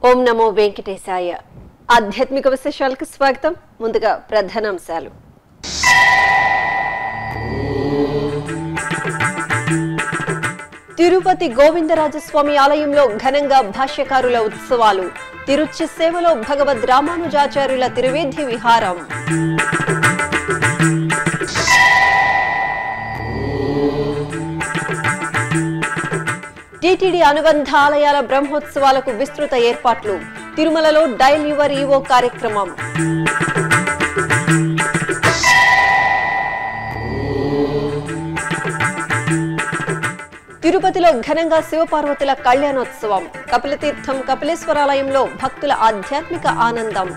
ఓం నమో వెంకటేశాయ ఆధ్యాత్మిక విశేషాలకు స్వాగతం ముందుగా ప్రధానాంశాలు తిరుపతి గోవిందరాజస్వామి ఆలయంలో ఘనంగా భాష్యకారుల ఉత్సవాలు తిరుచి సేవలో భగవద్ రామానుజాచార్యుల తిరువేది విహారం టీటీడీ అనుబంధ ఆలయాల బ్రహ్మోత్సవాలకు విస్తృత ఏర్పాట్లు తిరుమలలో డైల్ యువర్ ఈవో కార్యక్రమం తిరుపతిలో ఘనంగా శివపార్వతుల కళ్యాణోత్సవం కపిలతీర్థం కపిలేశ్వరాలయంలో భక్తుల ఆధ్యాత్మిక ఆనందం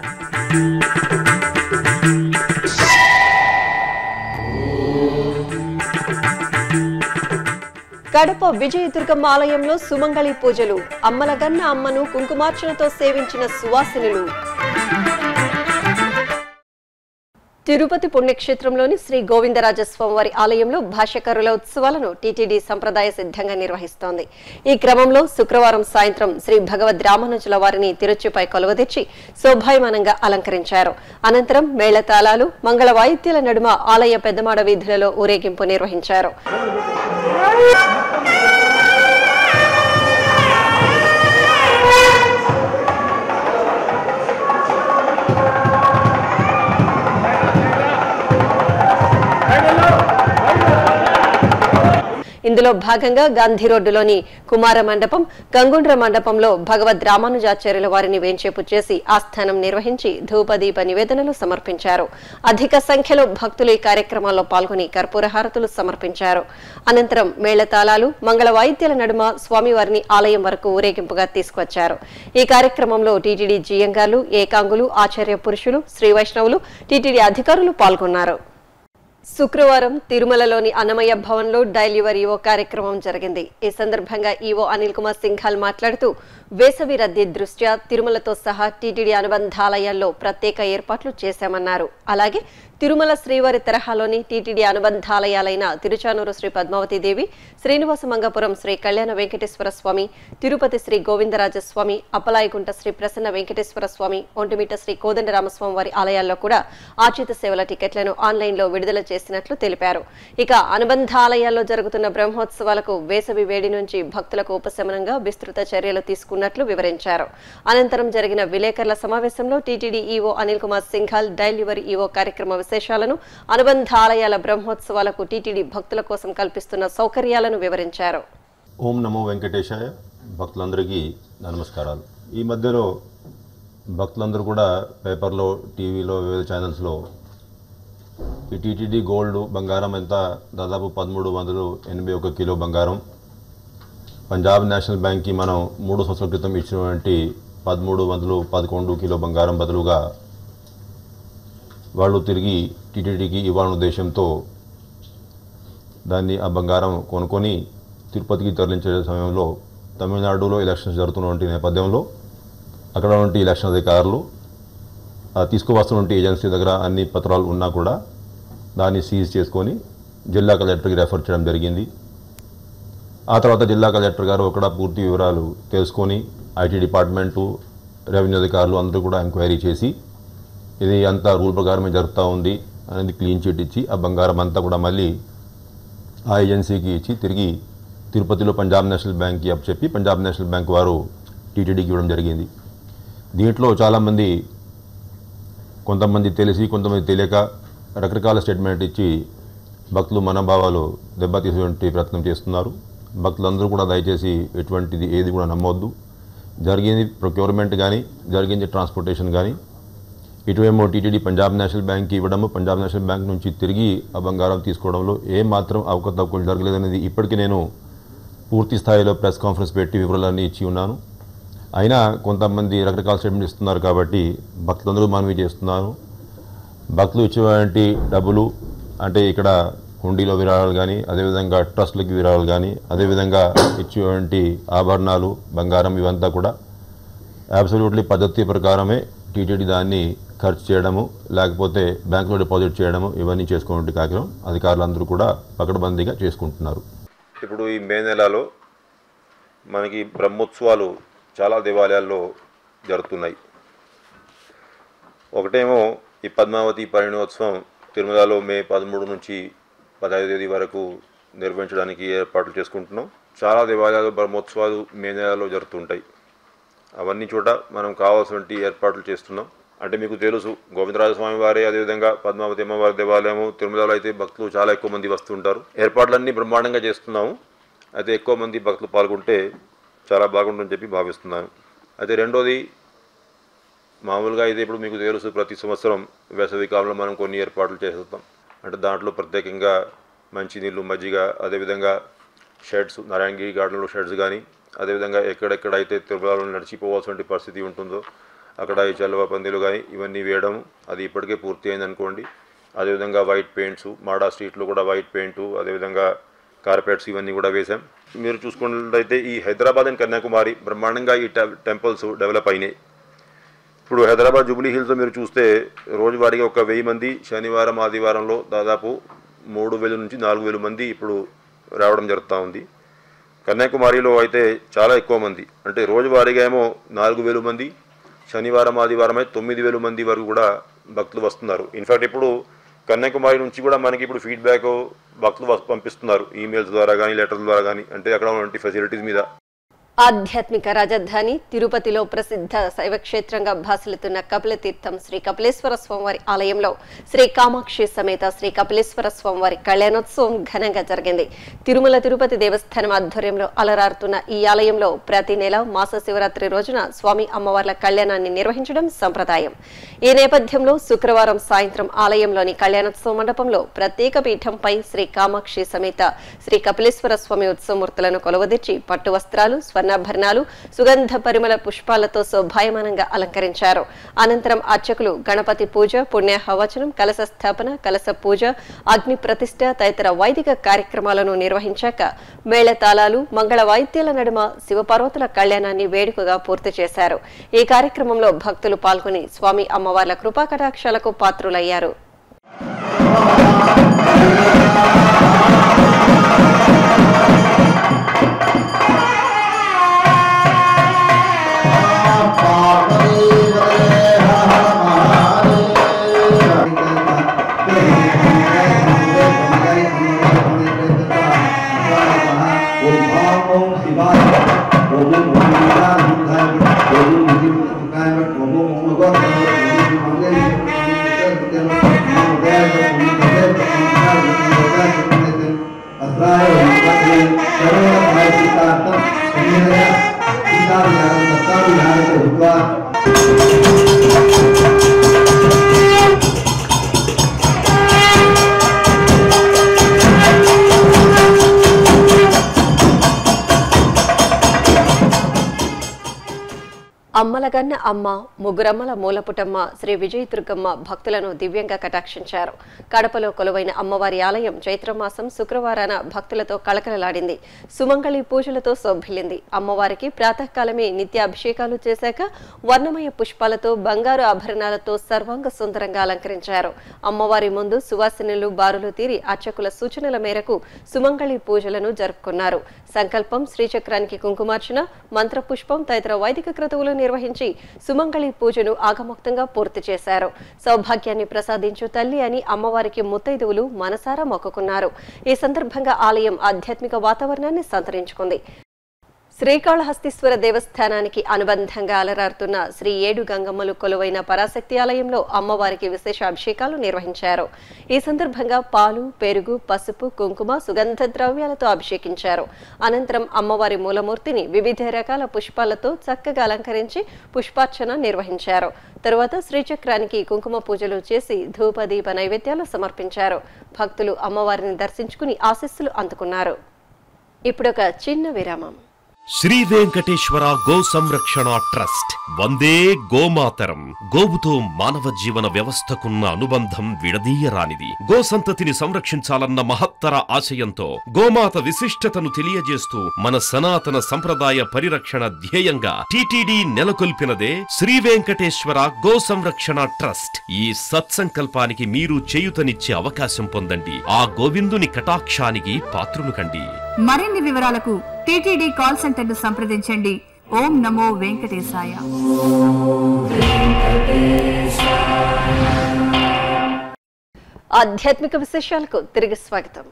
కడప విజయదుర్గమ్మ ఆలయంలో సుమంగళి పూజలు అమ్మలగన్న అమ్మను కుంకుమార్చనతో సేవించిన సువాసినులు తిరుపతి పుణ్యక్షేత్రంలోని శ్రీ గోవిందరాజస్వామి వారి ఆలయంలో భాష్యకారుల ఉత్సవాలను టీటీడీ సంప్రదాయ సిద్ధంగా నిర్వహిస్తోంది ఈ క్రమంలో శుక్రవారం సాయంత్రం శ్రీ భగవద్ రామానుజుల వారిని తిరుచిపై కొలువదీర్చి శోభాయమానంగా అలంకరించారు అనంతరం మేళతాళాలు మంగళ వాయిద్యాల నడుమ ఆలయ పెద్దమాడ వీధులలో ఊరేగింపు నిర్వహించారు ఇందులో భాగంగా గాంధీ రోడ్డులోని కుమార మండపం గంగుండ్ర మండపంలో భగవద్ రామానుజాచార్యుల వారిని వేంచేపు చేసి ఆస్థానం నిర్వహించి ధూపదీప నివేదనలు సమర్పించారు అధిక సంఖ్యలో భక్తులు ఈ కార్యక్రమాల్లో పాల్గొని కర్పూర హారతులు సమర్పించారు అనంతరం మేళతాళాలు మంగళ వాయిద్యాల నడుమ స్వామివారిని ఆలయం వరకు ఊరేగింపుగా తీసుకొచ్చారు ఈ కార్యక్రమంలో టీటీడీ జియంగార్లు ఏకాంగులు ఆచార్య పురుషులు శ్రీ వైష్ణవులు టీటీడీ అధికారులు పాల్గొన్నారు శుక్రవారం తిరుమలలోని అన్నమయ్య భవన్లో డైల్ యువర్ ఈవో కార్యక్రమం జరిగింది ఈ సందర్భంగా ఈవో అనిల్ కుమార్ సింఘాల్ మాట్లాడుతూ వేసవి రద్దీ దృష్ట్యా తిరుమలతో సహా టీటీడీ అనుబంధాలయాల్లో ప్రత్యేక ఏర్పాట్లు చేశామన్నారు అలాగే తిరుమల శ్రీవారి తరహాలోని టీటీడీ అనుబంధాలయాలైన తిరుచానూరు శ్రీ పద్మావతి దేవి శ్రీనివాస మంగపురం శ్రీ కళ్యాణ వెంకటేశ్వర స్వామి తిరుపతి శ్రీ గోవిందరాజస్వామి అప్పలాయగుంట శ్రీ ప్రసన్న వెంకటేశ్వర స్వామి ఒంటిమిట శ్రీ కోదండరామస్వామి వారి ఆలయాల్లో కూడా ఆచిత సేవల టికెట్లను ఆన్లైన్లో విడుదల చేసినట్లు తెలిపారు ఇక అనుబంధ ఆలయాల్లో జరుగుతున్న బ్రహ్మోత్సవాలకు వేసవి వేడి నుంచి భక్తులకు ఉపశమనంగా విస్తృత చర్యలు తీసుకున్నట్లు వివరించారు అనంతరం జరిగిన విలేకరుల సమావేశంలో TTD EO Anil Kumar Singhal dial your EO కార్యక్రమ విశేషాలను అనుబంధ ఆలయాల బ్రహ్మోత్సవాలకు టీటీడీ భక్తుల కోసం కల్పిస్తున్న సౌకర్యాలను వివరించారు ఓం నమో వెంకటేశాయ భక్తులందరికీ నా నమస్కారాలు ఈ మధ్యలో భక్తులందరూ కూడా పేపర్లో టీవీలో వివిధ ఛానల్స్లో ఈ టీటీడీ గోల్డ్ బంగారం ఎంత దాదాపు పదమూడు వందలు ఎనభై ఒక కిలో బంగారం పంజాబ్ నేషనల్ బ్యాంక్కి మనం మూడు సంవత్సరాల క్రితం ఇచ్చినటువంటి పదమూడు వందలు పదకొండు కిలో బంగారం బదులుగా వాళ్ళు తిరిగి టీటీడీకి ఇవ్వాలనే ఉద్దేశంతో దాన్ని ఆ బంగారం కొనుక్కొని తిరుపతికి తరలించే సమయంలో తమిళనాడులో ఎలక్షన్స్ జరుగుతున్నటువంటి నేపథ్యంలో అక్కడ ఉన్నటువంటి ఎలక్షన్ అధికారులు ఆ తీసుకువస్తున్నటువంటి ఏజెన్సీ దగ్గర అన్ని పత్రాలు ఉన్నా కూడా దాన్ని సీజ్ చేసుకొని జిల్లా కలెక్టర్కి రెఫర్ చేయడం జరిగింది ఆ తర్వాత జిల్లా కలెక్టర్ గారు అక్కడ పూర్తి వివరాలు తెలుసుకొని ఐటీ డిపార్ట్మెంటు రెవెన్యూ అధికారులు అందరూ కూడా ఎంక్వైరీ చేసి ఇది అంతా రూల్ ప్రకారమే జరుగుతూ ఉంది అనేది క్లీన్ చిట్ ఇచ్చి ఆ బంగారం అంతా కూడా మళ్ళీ ఆ ఏజెన్సీకి ఇచ్చి తిరిగి తిరుపతిలో పంజాబ్ నేషనల్ బ్యాంక్కి అప్పచెప్పి పంజాబ్ నేషనల్ బ్యాంక్ వారు టీటీడీకి ఇవ్వడం జరిగింది దీంట్లో చాలామంది కొంతమంది తెలిసి కొంతమంది తెలియక రకరకాల స్టేట్మెంట్ ఇచ్చి భక్తులు మనోభావాలు దెబ్బతీసేటువంటి ప్రయత్నం చేస్తున్నారు భక్తులందరూ కూడా దయచేసి ఎటువంటిది ఏది కూడా నమ్మొద్దు జరిగింది ప్రొక్యూర్మెంట్ కానీ జరిగింది ట్రాన్స్పోర్టేషన్ కానీ ఇటువేమో టీటీడీ పంజాబ్ నేషనల్ బ్యాంక్కి ఇవ్వడము పంజాబ్ నేషనల్ బ్యాంక్ నుంచి తిరిగి ఆ బంగారం తీసుకోవడంలో ఏ మాత్రం అవకతవకలు జరగలేదనేది ఇప్పటికీ నేను పూర్తి స్థాయిలో ప్రెస్ కాన్ఫరెన్స్ పెట్టి వివరాలన్నీ ఇచ్చి ఉన్నాను అయినా కొంతమంది రకరకాల స్టేట్మెంట్ ఇస్తున్నారు కాబట్టి భక్తులందరూ మనవి చేస్తున్నారు భక్తులు ఇచ్చేటువంటి డబ్బులు అంటే ఇక్కడ హుండీలో విరాళాలు కానీ అదేవిధంగా ట్రస్టులకి విరాళాలు కానీ అదేవిధంగా ఇచ్చేటువంటి ఆభరణాలు బంగారం ఇవంతా కూడా అబ్సల్యూట్లీ పద్ధతి ప్రకారమే టీటీడీ దాన్ని ఖర్చు చేయడము లేకపోతే బ్యాంకులో డిపాజిట్ చేయడము ఇవన్నీ చేసుకునే కార్యక్రమం అధికారులందరూ కూడా పకడ్బందీగా చేసుకుంటున్నారు ఇప్పుడు ఈ మే నెలలో మనకి బ్రహ్మోత్సవాలు చాలా దేవాలయాల్లో జరుగుతున్నాయి ఒకటేమో ఈ పద్మావతి పరిణోత్సవం తిరుమలలో మే పదమూడు నుంచి పదహైదు తేదీ వరకు నిర్వహించడానికి ఏర్పాట్లు చేసుకుంటున్నాం చాలా దేవాలయాలు బ్రహ్మోత్సవాలు మే నెలలో జరుగుతుంటాయి అవన్నీ చోట మనం కావాల్సినటువంటి ఏర్పాట్లు చేస్తున్నాం అంటే మీకు తెలుసు గోవిందరాజ స్వామి వారే అదేవిధంగా పద్మావతి అమ్మవారి దేవాలయము తిరుమలలో అయితే భక్తులు చాలా ఎక్కువ మంది వస్తుంటారు ఏర్పాట్లన్నీ బ్రహ్మాండంగా చేస్తున్నాము అయితే ఎక్కువ మంది భక్తులు పాల్గొంటే చాలా బాగుంటుందని చెప్పి భావిస్తున్నాను అయితే రెండోది మామూలుగా అయితే ఇప్పుడు మీకు తెలుసు ప్రతి సంవత్సరం వేసవి కాలంలో మనం కొన్ని ఏర్పాట్లు చేస్తాం అంటే దాంట్లో ప్రత్యేకంగా మంచినీళ్ళు మజ్జిగ అదేవిధంగా షెడ్స్ నారాయణగిరి గార్డెన్లో షెడ్స్ కానీ అదేవిధంగా ఎక్కడెక్కడైతే తిరుమలలో నడిచిపోవాల్సిన పరిస్థితి ఉంటుందో అక్కడ ఈ చల్లవ పందిలు కానీ ఇవన్నీ వేయడం అది ఇప్పటికే పూర్తి అయింది అనుకోండి అదేవిధంగా వైట్ పెయింట్స్ మాడా స్ట్రీట్లో కూడా వైట్ పెయింట్ అదేవిధంగా కార్పెట్స్ ఇవన్నీ కూడా వేశాం మీరు చూసుకున్నట్లయితే ఈ హైదరాబాద్ అండ్ కన్యాకుమారి బ్రహ్మాండంగా ఈ టెంపుల్స్ డెవలప్ అయినాయి ఇప్పుడు హైదరాబాద్ జూబ్లీ హిల్స్లో మీరు చూస్తే రోజువారీగా ఒక వెయ్యి మంది శనివారం ఆదివారంలో దాదాపు మూడు వేల నుంచి నాలుగు వేల మంది ఇప్పుడు రావడం జరుగుతూ ఉంది కన్యాకుమారిలో అయితే చాలా ఎక్కువ మంది అంటే రోజువారీగా ఏమో నాలుగు వేలు మంది శనివారం ఆదివారం అయితే తొమ్మిది వేలు మంది వరకు కూడా భక్తులు వస్తున్నారు ఇన్ఫాక్ట్ ఇప్పుడు కన్యాకుమారి నుంచి కూడా మనకి ఇప్పుడు ఫీడ్బ్యాక్ భక్తులు వస్- పంపిస్తున్నారు ఈమెయిల్స్ ద్వారా కానీ లెటర్ల ద్వారా కానీ అంటే అక్కడ ఉన్నటువంటి ఫెసిలిటీస్ మీద ఆధ్యాత్మిక రాజధాని తిరుపతిలో ప్రసిద్ధ శైవక్షేత్రంగా భాసిల్లుతున్న కపిలతీర్థం శ్రీ కపిలేశ్వర స్వామివారి ఆలయంలో శ్రీ కామాక్షి సమేత శ్రీ కపిలేశ్వర స్వామివారి కళ్యాణోత్సవం ఘనంగా జరిగింది తిరుమల తిరుపతి దేవస్థానం ఆధ్వర్యంలో అలరారుతున్న ఈ ఆలయంలో ప్రతి నెల మాస శివరాత్రి రోజున స్వామి అమ్మవార్ల కళ్యాణాన్ని నిర్వహించడం సంప్రదాయం ఈ నేపథ్యంలో శుక్రవారం సాయంత్రం ఆలయంలోని కళ్యాణోత్సవ మండపంలో ప్రత్యేక పీఠంపై శ్రీ కామాక్షి సమేత శ్రీ కపిలేశ్వర స్వామి ఉత్సవమూర్తులను కొలువదీర్చి పట్టు వస్త్రాలు స్వర్ణాభరణాలు సుగంధ పరిమళ పుష్పాలతో శోభాయమానంగా అలంకరించారు అనంతరం అర్చకులు గణపతి పూజ పుణ్యాహవచనం కలశ స్థాపన కలశ పూజ అగ్ని ప్రతిష్ఠ తదితర వైదిక కార్యక్రమాలను నిర్వహించాక మేళతాళాలు మంగళ వాయిద్యాల నడుమ శివపార్వతుల కళ్యాణాన్ని వేడుకగా పూర్తి చేశారు ఈ కార్యక్రమంలో భక్తులు పాల్గొని స్వామి అమ్మవార్ల కృపా కటాక్షాలకు పాత్రులయ్యారు Thank అమ్మలగన్న అమ్మ ముగ్గురమ్మల మూలపుటమ్మ శ్రీ విజయదుర్గమ్మ భక్తులను దివ్యంగా కటాక్షించారు కడపలో కొలువైన అమ్మవారి ఆలయం చైత్రమాసం శుక్రవారాన భక్తులతో కళకళలాడింది సుమంగళి పూజలతో శోభిల్లింది అమ్మవారికి ప్రాతకాలమే నిత్య అభిషేకాలు చేశాక వర్ణమయ పుష్పాలతో బంగారు ఆభరణాలతో సర్వాంగ సుందరంగా అలంకరించారు అమ్మవారి ముందు సువాసినులు బారులు తీరి అర్చకుల సూచనల మేరకు సుమంగళి పూజలను జరుపుకున్నారు సంకల్పం శ్రీచక్రానికి కుంకుమార్చన మంత్రపుష్పం తదితర వైదిక క్రతువులు నిర్వహించి సుమంగళి పూజను ఆగమోక్తంగా పూర్తి చేశారు సౌభాగ్యాన్ని ప్రసాదించు తల్లి అని అమ్మవారికి ముత్తైదువులు మనసారా మొక్కుకున్నారు ఈ సందర్భంగా ఆలయం ఆధ్యాత్మిక వాతావరణాన్ని సంతరించుకుంది శ్రీకాళహస్తీశ్వర దేవస్థానానికి అనుబంధంగా అలరారుతున్న శ్రీ ఏడు గంగమ్మలు కొలువైన పరాశక్తి ఆలయంలో అమ్మవారికి విశేష అభిషేకాలు నిర్వహించారు ఈ సందర్భంగా పాలు పెరుగు పసుపు కుంకుమ సుగంధ ద్రవ్యాలతో అభిషేకించారు అనంతరం అమ్మవారి మూలమూర్తిని వివిధ రకాల పుష్పాలతో చక్కగా అలంకరించి పుష్పార్చన నిర్వహించారు తరువాత శ్రీచక్రానికి కుంకుమ పూజలు చేసి ధూపదీప నైవేద్యాలు సమర్పించారు భక్తులు అమ్మవారిని దర్శించుకుని ఆశీస్సులు అందుకున్నారు ఇప్పుడొక చిన్న విరామం శ్రీ వెంకటేశ్వర గో సంరక్షణ ట్రస్ట్ వందే గోమాతరం గోవుతో మానవ జీవన వ్యవస్థకున్న అనుబంధం విడదీయరానిది గో సంతతిని సంరక్షించాలన్న మహత్తర ఆశయంతో గోమాత విశిష్టతను తెలియజేస్తూ మన సనాతన సంప్రదాయ పరిరక్షణ ధ్యేయంగా టిటిడి నెలకొల్పినదే శ్రీ వెంకటేశ్వర గో సంరక్షణ ట్రస్ట్ ఈ సత్సంకల్పానికి మీరు చేయుతనిచ్చే అవకాశం పొందండి ఆ గోవిందుని కటాక్షానికి పాత్రులు కండి మరిన్ని వివరాలకు టీటీడీ కాల్ సెంటర్ ను సంప్రదించండి ఓం నమో వెంకటేశాయ ఆధ్యాత్మిక విశేషాలకు తిరిగి స్వాగతం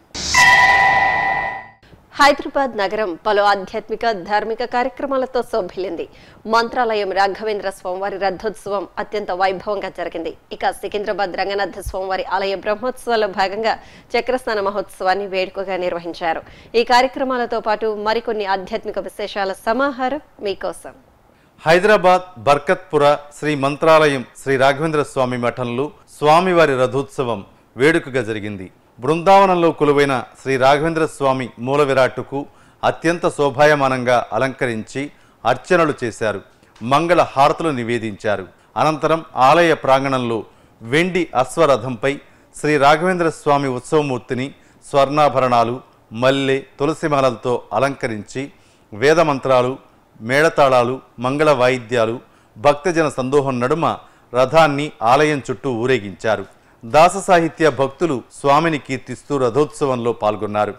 హైదరాబాద్ నగరం పలు ఆధ్యాత్మిక ధార్మిక కార్యక్రమాలతో శోభిల్లింది మంత్రాలయం రాఘవేంద్ర స్వామివారి రథోత్సవం అత్యంత వైభవంగా జరిగింది ఇక సికింద్రాబాద్ రంగనాథ స్వామివారి ఆలయ బ్రహ్మోత్సవాల్లో భాగంగా చక్రస్నాన మహోత్సవాన్ని వేడుకగా నిర్వహించారు ఈ కార్యక్రమాలతో పాటు మరికొన్ని ఆధ్యాత్మిక విశేషాల సమాహారం మీకోసం హైదరాబాద్ బర్కత్పుర శ్రీ మంత్రాలయం శ్రీ రాఘవేంద్ర స్వామి మఠంలో స్వామివారి రథోత్సవం వేడుకగా జరిగింది బృందావనంలో కొలువైన శ్రీ రాఘవేంద్ర స్వామి మూల విరాట్టుకు అత్యంత శోభాయమానంగా అలంకరించి అర్చనలు చేశారు మంగళ హారతులు నివేదించారు అనంతరం ఆలయ ప్రాంగణంలో వెండి అశ్వరథంపై శ్రీ రాఘవేంద్ర స్వామి ఉత్సవమూర్తిని స్వర్ణాభరణాలు మల్లె తులసిమాలలతో అలంకరించి వేదమంత్రాలు మేళతాళాలు మంగళ వాయిద్యాలు భక్తజన సందోహం నడుమ రథాన్ని ఆలయం చుట్టూ ఊరేగించారు దాస సాహిత్య భక్తులు స్వామిని కీర్తిస్తూ రథోత్సవంలో పాల్గొన్నారు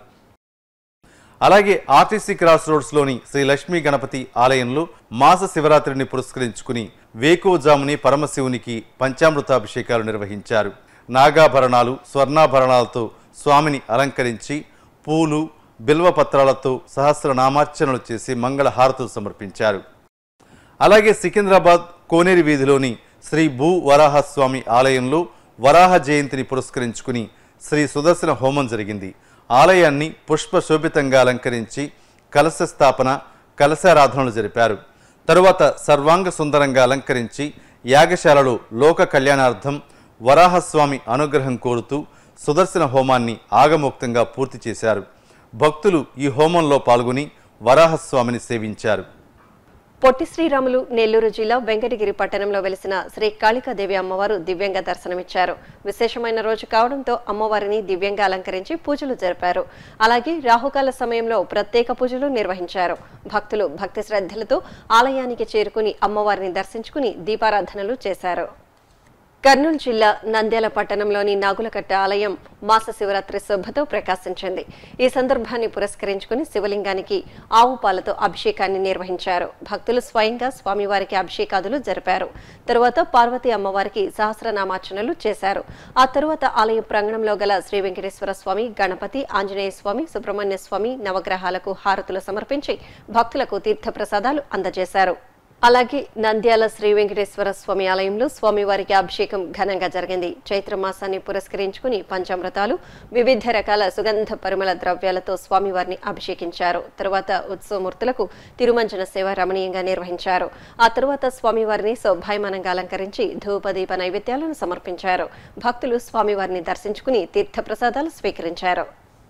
అలాగే ఆర్టీసీ క్రాస్ రోడ్స్లోని శ్రీ లక్ష్మీ గణపతి ఆలయంలో మాస శివరాత్రిని పురస్కరించుకుని వేకువజాముని పరమశివునికి పంచామృతాభిషేకాలు నిర్వహించారు నాగాభరణాలు స్వర్ణాభరణాలతో స్వామిని అలంకరించి పూలు బిల్వపత్రాలతో సహస్రనామార్చనలు చేసి మంగళ హారతులు సమర్పించారు అలాగే సికింద్రాబాద్ కోనేరు వీధిలోని శ్రీ భూ వరాహస్వామి ఆలయంలో వరాహ జయంతిని పురస్కరించుకుని శ్రీ సుదర్శన హోమం జరిగింది ఆలయాన్ని పుష్ప శోభితంగా అలంకరించి కలశ స్థాపన కలశారాధనలు జరిపారు తరువాత సర్వాంగ సుందరంగా అలంకరించి యాగశాలలో లోక కళ్యాణార్థం వరాహస్వామి అనుగ్రహం కోరుతూ సుదర్శన హోమాన్ని ఆగమోక్తంగా పూర్తి చేశారు భక్తులు ఈ హోమంలో పాల్గొని వరాహస్వామిని సేవించారు పొట్టి శ్రీరాములు నెల్లూరు జిల్లా వెంకటగిరి పట్టణంలో వెలిసిన శ్రీ కాళికాదేవి అమ్మవారు దివ్యంగా దర్శనమిచ్చారు విశేషమైన రోజు కావడంతో అమ్మవారిని దివ్యంగా అలంకరించి పూజలు జరిపారు అలాగే రాహుకాల సమయంలో ప్రత్యేక పూజలు నిర్వహించారు భక్తులు భక్తి శ్రద్ధలతో ఆలయానికి చేరుకుని అమ్మవారిని దర్శించుకుని దీపారాధనలు చేశారు కర్నూలు జిల్లా నంద్యాల పట్టణంలోని నాగులకట్ట ఆలయం మాస శివరాత్రి శోభతో ప్రకాశించింది ఈ సందర్భాన్ని పురస్కరించుకుని శివలింగానికి ఆవు పాలతో అభిషేకాన్ని నిర్వహించారు భక్తులు స్వయంగా స్వామివారికి అభిషేకాదులు జరిపారు తరువాత పార్వతీ అమ్మవారికి సహస్రనామార్చనలు చేశారు ఆ తరువాత ఆలయ ప్రాంగణంలో గల శ్రీ వెంకటేశ్వర స్వామి గణపతి ఆంజనేయ స్వామి సుబ్రహ్మణ్య స్వామి నవగ్రహాలకు హారతులు సమర్పించి భక్తులకు తీర్థప్రసాదాలు అందజేశారు అలాగే నంద్యాల శ్రీ వెంకటేశ్వర స్వామి ఆలయంలో స్వామివారికి అభిషేకం ఘనంగా జరిగింది చైత్ర మాసాన్ని పురస్కరించుకుని పంచామృతాలు వివిధ రకాల సుగంధ పరిమళ ద్రవ్యాలతో స్వామివారిని అభిషేకించారు తరువాత ఉత్సవమూర్తులకు తిరుమంజన సేవ రమణీయంగా నిర్వహించారు ఆ తరువాత స్వామివారిని శోభాయమానంగా అలంకరించి ధూపదీప నైవేద్యాలను సమర్పించారు భక్తులు స్వామివారిని దర్శించుకుని తీర్థప్రసాదాలు స్వీకరించారు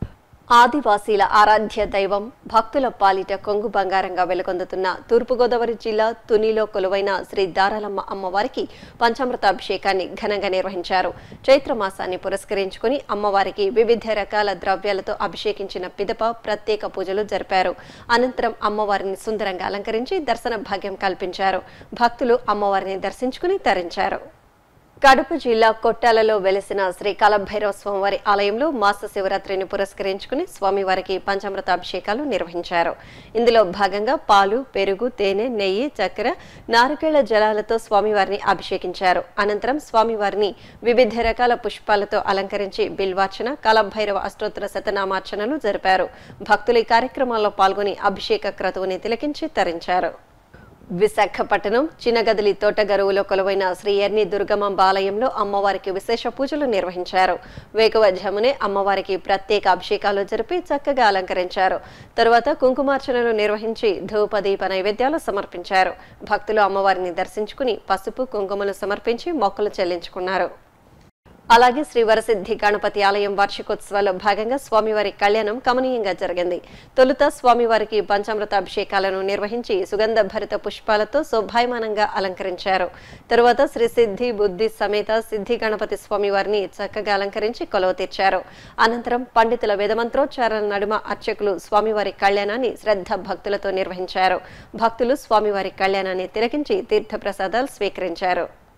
ఆదివాసీల ఆరాధ్య దైవం భక్తుల పాలిట కొంగు బంగారంగా వెలుగొందుతున్న తూర్పుగోదావరి జిల్లా తునిలో కొలువైన శ్రీ దారాలమ్మ అమ్మవారికి పంచామృత అభిషేకాన్ని ఘనంగా నిర్వహించారు చైత్ర మాసాన్ని పురస్కరించుకుని అమ్మవారికి వివిధ రకాల ద్రవ్యాలతో అభిషేకించిన పిదప ప్రత్యేక పూజలు జరిపారు అనంతరం అమ్మవారిని సుందరంగా అలంకరించి దర్శన భాగ్యం కల్పించారు భక్తులు అమ్మవారిని దర్శించుకుని తరించారు కడప జిల్లా కొట్టాలలో వెలిసిన శ్రీ కాలభైరవ స్వామివారి ఆలయంలో మాస శివరాత్రిని పురస్కరించుకుని స్వామివారికి పంచామృత అభిషేకాలు నిర్వహించారు ఇందులో భాగంగా పాలు పెరుగు తేనె నెయ్యి చక్కెర నారికేళ్ల జలాలతో స్వామివారిని అభిషేకించారు అనంతరం స్వామివారిని వివిధ రకాల పుష్పాలతో అలంకరించి బిల్వార్చన కాలభైరవ అష్టోత్తర శతనామార్చనలు జరిపారు భక్తులు ఈ కార్యక్రమాల్లో పాల్గొని అభిషేక క్రతువుని తిలకించి తరించారు విశాఖపట్నం చిన్నగదిలి తోటగరువులో కొలువైన శ్రీ ఎర్ని దుర్గమాంబ ఆలయంలో అమ్మవారికి విశేష పూజలు నిర్వహించారు వేకువజామునే అమ్మవారికి ప్రత్యేక అభిషేకాలు జరిపి చక్కగా అలంకరించారు తరువాత కుంకుమార్చనలు నిర్వహించి ధూపదీప నైవేద్యాలు సమర్పించారు భక్తులు అమ్మవారిని దర్శించుకుని పసుపు కుంకుమలు సమర్పించి మొక్కలు చెల్లించుకున్నారు అలాగే శ్రీ వరసిద్ధి గణపతి ఆలయం వార్షికోత్సవాల్లో భాగంగా స్వామివారి కళ్యాణం కమనీయంగా జరిగింది తొలుత స్వామివారికి పంచామృత అభిషేకాలను నిర్వహించి సుగంధ భరిత పుష్పాలతో శోభాయమానంగా అలంకరించారు తరువాత శ్రీ సిద్ధి బుద్ధి సమేత సిద్ధి గణపతి స్వామివారిని చక్కగా అలంకరించి కొలవ తీర్చారు అనంతరం పండితుల వేదమంత్రోచ్చారాల నడుమ అర్చకులు స్వామివారి కళ్యాణాన్ని శ్రద్ధ భక్తులతో నిర్వహించారు భక్తులు స్వామివారి కళ్యాణాన్ని తిలకించి తీర్థప్రసాదాలు స్వీకరించారు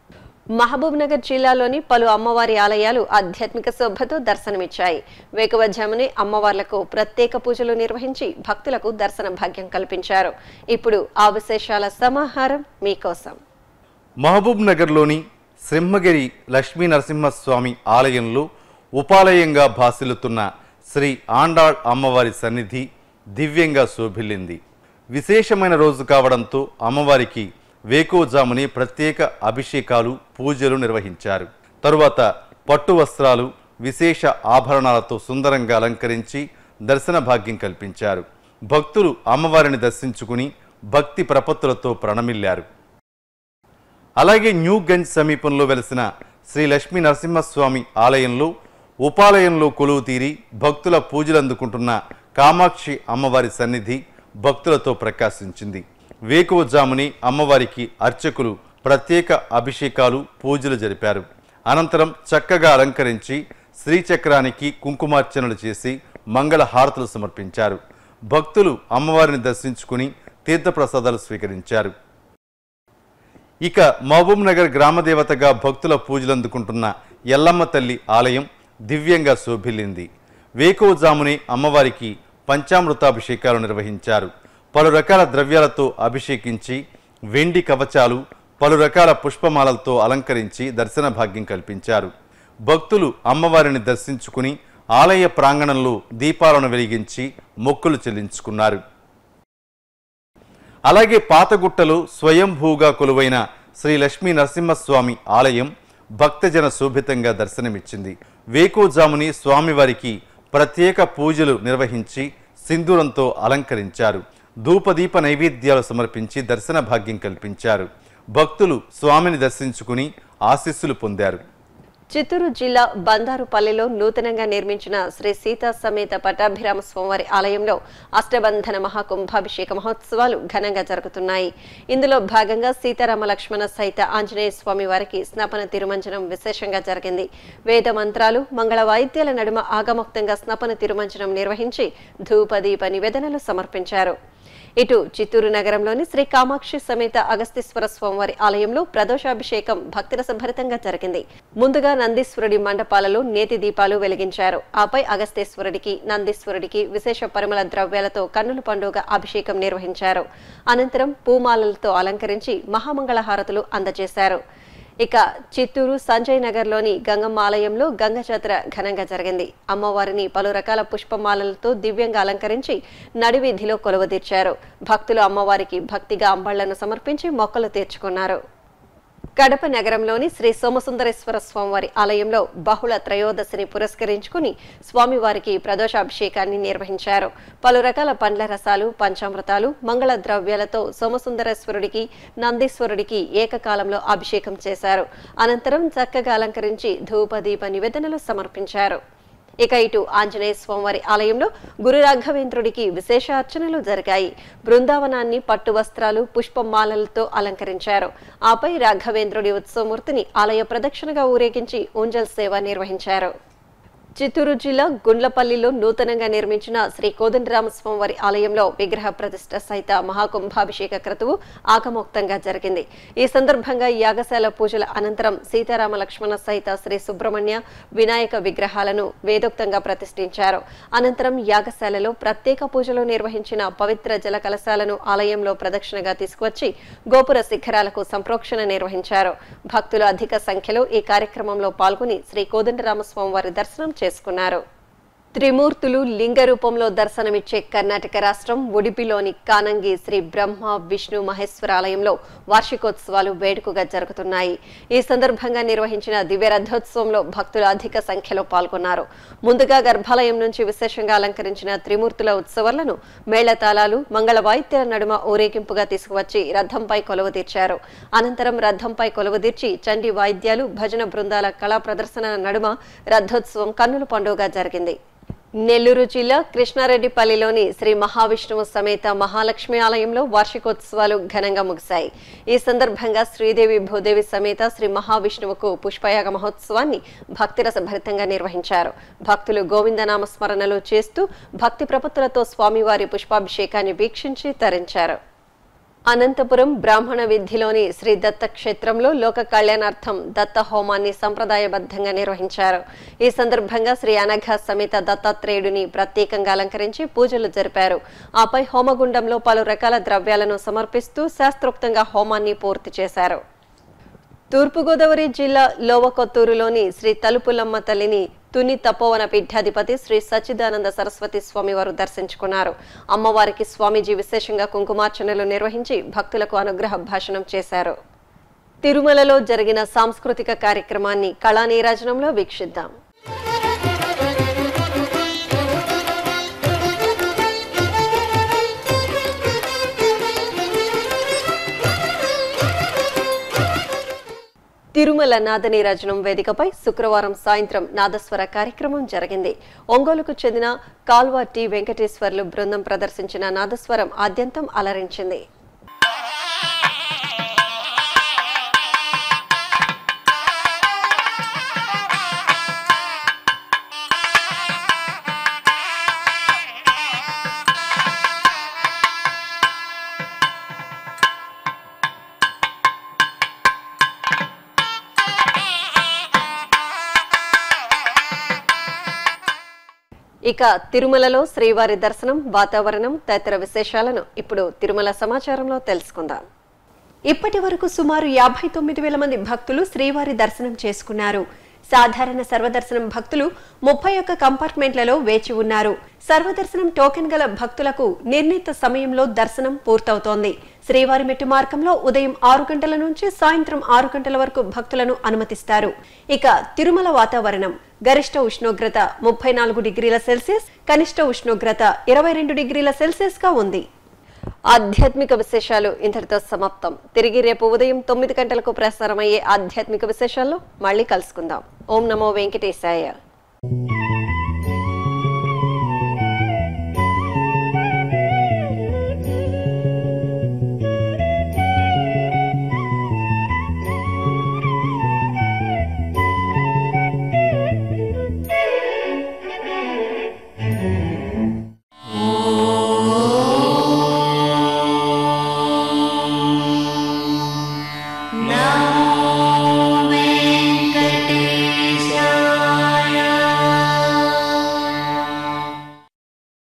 మహబూబ్ నగర్ జిల్లాలోని పలు అమ్మవారి ఆలయాలు ఆధ్యాత్మిక శోభతో దర్శనమిచ్చాయి వేకువజామునే అమ్మవార్లకు ప్రత్యేక పూజలు నిర్వహించి భక్తులకు దర్శన భాగ్యం కల్పించారు ఇప్పుడు ఆ విశేషాల సమాహారం మీకోసం మహబూబ్ నగర్లోని సింహగిరి లక్ష్మీ నరసింహస్వామి ఆలయంలో ఉపాలయంగా భాసిల్లుతున్న శ్రీ ఆండాళ్ అమ్మవారి సన్నిధి దివ్యంగా శోభిల్లింది విశేషమైన రోజు కావడంతో అమ్మవారికి వేకోజాముని ప్రత్యేక అభిషేకాలు పూజలు నిర్వహించారు తరువాత పట్టు వస్త్రాలు విశేష ఆభరణాలతో సుందరంగా అలంకరించి దర్శన భాగ్యం కల్పించారు భక్తులు అమ్మవారిని దర్శించుకుని భక్తి ప్రపత్తులతో ప్రణమిల్లారు అలాగే న్యూ గంజ్ సమీపంలో వెలిసిన శ్రీ లక్ష్మీ నరసింహస్వామి ఆలయంలో ఉపాలయంలో కొలువు తీరి భక్తుల పూజలు అందుకుంటున్న కామాక్షి అమ్మవారి సన్నిధి భక్తులతో ప్రకాశించింది వేకువజాముని అమ్మవారికి అర్చకులు ప్రత్యేక అభిషేకాలు పూజలు జరిపారు అనంతరం చక్కగా అలంకరించి శ్రీచక్రానికి కుంకుమార్చనలు చేసి మంగళ హారతులు సమర్పించారు భక్తులు అమ్మవారిని దర్శించుకుని తీర్థప్రసాదాలు స్వీకరించారు ఇక మహబూబ్ నగర్ గ్రామదేవతగా భక్తుల పూజలు అందుకుంటున్న ఎల్లమ్మ తల్లి ఆలయం దివ్యంగా శోభిల్లింది వేకువజామునే అమ్మవారికి పంచామృతాభిషేకాలు నిర్వహించారు పలు రకాల ద్రవ్యాలతో అభిషేకించి వెండి కవచాలు పలు రకాల పుష్పమాలలతో అలంకరించి దర్శన భాగ్యం కల్పించారు భక్తులు అమ్మవారిని దర్శించుకుని ఆలయ ప్రాంగణంలో దీపాలను వెలిగించి మొక్కులు చెల్లించుకున్నారు అలాగే పాతగుట్టలో స్వయంభూగా కొలువైన శ్రీ లక్ష్మీ నరసింహస్వామి ఆలయం భక్తజన శోభితంగా దర్శనమిచ్చింది వేకోజాముని స్వామివారికి ప్రత్యేక పూజలు నిర్వహించి సింధూరంతో అలంకరించారు ధూపదీప నైవేద్యాలు సమర్పించి దర్శన భాగ్యం కల్పించారు భక్తులు స్వామిని దర్శించుకుని ఆశీస్సులు పొందారు చిత్తూరు జిల్లా బందారుపల్లిలో నూతనంగా నిర్మించిన శ్రీ సీతా సమేత పట్టాభిరామ స్వామివారి ఆలయంలో అష్టబంధన మహాకుంభాభిషేక మహోత్సవాలు ఘనంగా జరుగుతున్నాయి ఇందులో భాగంగా సీతారామ లక్ష్మణ సహిత ఆంజనేయ స్వామి వారికి స్నపన తిరుమంజనం విశేషంగా జరిగింది వేద మంత్రాలు మంగళ వాయిద్యాల నడుమ ఆగమోక్తంగా స్నపన తిరుమంజనం నిర్వహించి ధూపదీప నివేదనలు సమర్పించారు ఇటు చిత్తూరు నగరంలోని శ్రీ కామాక్షి సమేత అగస్తీశ్వర స్వామివారి ఆలయంలో ప్రదోషాభిషేకం భక్తిరసభరితంగా జరిగింది ముందుగా నందీశ్వరుడి మండపాలలో నేతి దీపాలు వెలిగించారు ఆపై అగస్తేశ్వరుడికి నందీశ్వరుడికి విశేష పరిమళ ద్రవ్యాలతో కన్నుల పండుగ అభిషేకం నిర్వహించారు అనంతరం పూమాలలతో అలంకరించి మహామంగళ హారతులు అందజేశారు ఇక చిత్తూరు సంజయ్ నగర్లోని గంగమ్మ ఆలయంలో గంగ జాతర ఘనంగా జరిగింది అమ్మవారిని పలు రకాల పుష్పమాలలతో దివ్యంగా అలంకరించి నడివీధిలో కొలువదీర్చారు భక్తులు అమ్మవారికి భక్తిగా అంబళ్లను సమర్పించి మొక్కలు తీర్చుకున్నారు కడప నగరంలోని శ్రీ సోమసుందరేశ్వర స్వామివారి ఆలయంలో బహుళ త్రయోదశిని పురస్కరించుకుని స్వామివారికి ప్రదోషాభిషేకాన్ని నిర్వహించారు పలు రకాల పండ్ల రసాలు పంచామృతాలు మంగళ ద్రవ్యాలతో సోమసుందరేశ్వరుడికి నందీశ్వరుడికి ఏకకాలంలో అభిషేకం చేశారు అనంతరం చక్కగా అలంకరించి ధూపదీప నివేదనలు సమర్పించారు ఇక ఇటు ఆంజనేయ స్వామివారి ఆలయంలో గురు రాఘవేంద్రుడికి విశేష అర్చనలు జరిగాయి బృందావనాన్ని పట్టు వస్త్రాలు పుష్పమాలలతో అలంకరించారు ఆపై రాఘవేంద్రుడి ఉత్సవమూర్తిని ఆలయ ప్రదక్షిణగా ఊరేగించి ఊంజల్ సేవ నిర్వహించారు చిత్తూరు జిల్లా గుండ్లపల్లిలో నూతనంగా నిర్మించిన శ్రీ కోదండరామస్వామివారి ఆలయంలో విగ్రహ ప్రతిష్ట సహిత మహాకుంభాభిషేక క్రతువు ఆగమోక్తంగా జరిగింది ఈ సందర్భంగా యాగశాల పూజల అనంతరం సీతారామ లక్ష్మణ సహిత శ్రీ సుబ్రహ్మణ్య వినాయక విగ్రహాలను వేదోక్తంగా ప్రతిష్ఠించారు అనంతరం యాగశాలలో ప్రత్యేక పూజలు నిర్వహించిన పవిత్ర జల కలశాలను ఆలయంలో ప్రదక్షిణగా తీసుకువచ్చి గోపుర శిఖరాలకు సంప్రోక్షణ నిర్వహించారు భక్తులు అధిక సంఖ్యలో ఈ కార్యక్రమంలో పాల్గొని శ్రీ కోదండరామస్వామి వారి దర్శనం చేసుకున్నారు త్రిమూర్తులు లింగ రూపంలో దర్శనమిచ్చే కర్ణాటక రాష్ట్రం ఉడిపిలోని కానంగి శ్రీ బ్రహ్మ విష్ణు మహేశ్వర ఆలయంలో వార్షికోత్సవాలు వేడుకగా జరుగుతున్నాయి ఈ సందర్భంగా నిర్వహించిన దివ్య రథోత్సవంలో భక్తులు అధిక సంఖ్యలో పాల్గొన్నారు ముందుగా గర్భాలయం నుంచి విశేషంగా అలంకరించిన త్రిమూర్తుల ఉత్సవాలను మేళతాళాలు మంగళ వాయిద్యాల నడుమ ఊరేగింపుగా తీసుకువచ్చి రథంపై కొలువు తీర్చారు అనంతరం రథంపై కొలువు తీర్చి చండీ వాయిద్యాలు భజన బృందాల కళా ప్రదర్శనల నడుమ రథోత్సవం కన్నుల పండుగగా జరిగింది నెల్లూరు జిల్లా కృష్ణారెడ్డిపల్లిలోని శ్రీ మహావిష్ణువు సమేత మహాలక్ష్మి ఆలయంలో వార్షికోత్సవాలు ఘనంగా ముగిశాయి ఈ సందర్భంగా శ్రీదేవి భూదేవి సమేత శ్రీ మహావిష్ణువుకు పుష్పయాగ మహోత్సవాన్ని భక్తిరస భరితంగా నిర్వహించారు భక్తులు గోవిందనామ స్మరణలు చేస్తూ భక్తి ప్రపత్తులతో స్వామివారి పుష్పాభిషేకాన్ని వీక్షించి తరించారు అనంతపురం బ్రాహ్మణ విధిలోని శ్రీ దత్త క్షేత్రంలో లోక కళ్యాణార్థం దత్త హోమాన్ని సంప్రదాయబద్ధంగా నిర్వహించారు ఈ సందర్భంగా శ్రీ అనఘ సమేత దత్తాత్రేయుడిని ప్రత్యేకంగా అలంకరించి పూజలు జరిపారు ఆపై హోమగుండంలో పలు రకాల ద్రవ్యాలను సమర్పిస్తూ శాస్త్రోక్తంగా హోమాన్ని పూర్తి చేశారు తూర్పుగోదావరి జిల్లా లోవకొత్తూరులోని శ్రీ తలుపులమ్మ తల్లిని తుని తపోవన పీఠాధిపతి శ్రీ సచ్చిదానంద సరస్వతి స్వామి వారు దర్శించుకున్నారు అమ్మవారికి స్వామీజీ విశేషంగా కుంకుమార్చనలు నిర్వహించి భక్తులకు అనుగ్రహ భాషణం చేశారు తిరుమలలో జరిగిన సాంస్కృతిక కార్యక్రమాన్ని కళానీరాజనంలో వీక్షిద్దాం తిరుమల నాదనీరాజనం వేదికపై శుక్రవారం సాయంత్రం నాదస్వర కార్యక్రమం జరిగింది ఒంగోలుకు చెందిన కాల్వా టి వెంకటేశ్వర్లు బృందం ప్రదర్శించిన నాదస్వరం ఆద్యంతం అలరించింది ఇక తిరుమలలో శ్రీవారి దర్శనం వాతావరణం తదితర విశేషాలను ఇప్పుడు తిరుమల సమాచారంలో తెలుసుకుందాం ఇప్పటి వరకు సుమారు యాభై తొమ్మిది వేల మంది భక్తులు శ్రీవారి దర్శనం చేసుకున్నారు సాధారణ సర్వదర్శనం భక్తులు ముప్పై ఒక్క కంపార్ట్మెంట్లలో వేచి ఉన్నారు సర్వదర్శనం టోకెన్ గల భక్తులకు నిర్ణీత సమయంలో దర్శనం పూర్తవుతోంది శ్రీవారి మెట్టు మార్గంలో ఉదయం ఆరు గంటల నుంచి సాయంత్రం ఆరు గంటల వరకు భక్తులను అనుమతిస్తారు ఇక తిరుమల వాతావరణం గరిష్ట ఉష్ణోగ్రత ముప్పై నాలుగు డిగ్రీల సెల్సియస్ కనిష్ట ఉష్ణోగ్రత ఇరవై రెండు డిగ్రీల సెల్సియస్ గా ఉంది ఆధ్యాత్మిక విశేషాలు ఇంతటితో సమాప్తం తిరిగి రేపు ఉదయం తొమ్మిది గంటలకు ప్రసారమయ్యే ఆధ్యాత్మిక విశేషాల్లో మళ్ళీ కలుసుకుందాం ఓం నమో వెంకటేశాయ